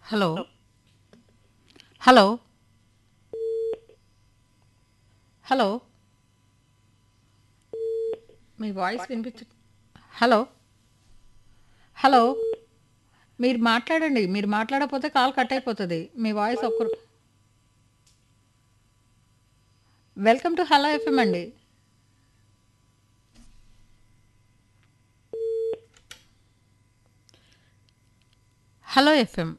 Hello hello hello మీ voice వినిపించ hello hello మీరు మాట్లాడండి మీరు మాట్లాడకపోతే కాల్ కట్ అయిపోతుంది మీ వాయిస్ ఒక్కరు వెల్కమ్ టు హలో ఎఫ్ఎం అండి hello FM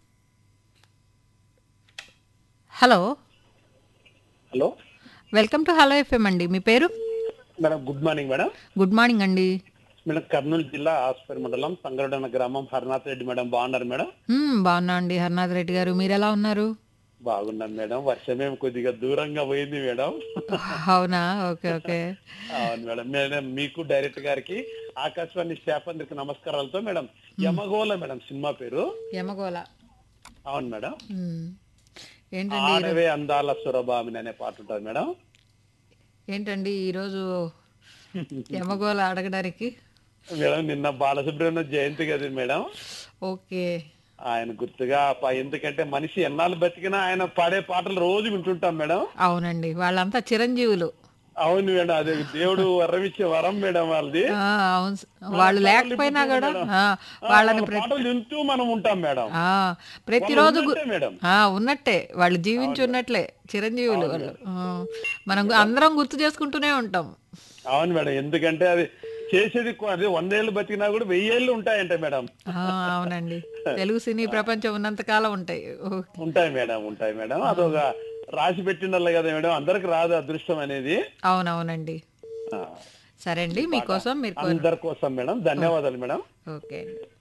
hello hello welcome to hello FM అండి మీ పేరు madam good morning madam good morning అండి మేడం కర్నూలు జిల్లా ఆస్పేర్ మండలం సంగరడన గ్రామం హరినాథ్ రెడ్డి మేడం బాగున్నారు మేడం మ్మ్, బాగున్నా అండి హర్నాథ్ రెడ్డి గారు మీరు ఎలా ఉన్నారు బాగున్నాను మేడం వర్షమేం కొద్దిగా దూరంగా పోయింది మేడం అవునా ఓకే ఓకే అవును మేడం మేడం మీకు డైరెక్టర్ గారికి ఆకాశవాణి స్టాఫ్ అందరికి నమస్కారాలతో మేడం యమగోళ మేడం సినిమా పేరు యమగోళ అవును మేడం మ్మ్. ఏంటండి ఆరవే అందాల సురభామిని అనే పాట ఉంటుంది మేడం ఏంటండి ఈరోజు యమగోళ అడగడానికి మేడం నిన్న బాలసుబ్రహ్మణ్య జయంతి కదా మేడం ఓకే ఆయన గుర్తుగా ప- ఎందుకంటే మనిషి ఎన్నాళ్ళు బతికినా ఆయన పాడే పాటలు రోజు వింటుంటాం మేడం అవునండి వాళ్ళంతా చిరంజీవులు అవును మేడం అదే దేవుడు వరం ఇచ్చే వరం మేడం వాళ్ళది ఆ, అవును స- వాళ్ళు లేకపోయినా కూడా ఆ, వాళ్ళని వాళ్ళ పాటలు వింటూ మనం ఉంటాం మేడం ఆ, ప్రతిరోజు గు- ఉన్నట్టే మేడం ఆ, ఉన్నట్టే వాళ్ళు జీవించి ఉన్నట్లే చిరంజీవులు వాళ్ళు ఆ, మనం గు- అందరం గుర్తు చేసుకుంటూనే ఉంటాం అవును మేడం ఎందుకంటే అది చేసేది కొ- అదే వందేళ్ళు బతికినా కూడా వెయ్యేళ్ళు ఉంటాయంట మేడం ఆ, అవునండి తెలుగు సినీ ప్రపంచం ఉన్నంతకాలం ఉంటాయి ఓకే. ఉంటాయి మేడం ఉంటాయి మేడం అదొక రాసి పెట్టిండాలి కదా మేడం అందరికి రాదు అదృష్టం అనేది అవునవునండి ఆ, సరే అండి మీకోసం మీరు కోరి- అందరి కోసం మేడం ధన్యవాదాలు మేడం ఓకే అండి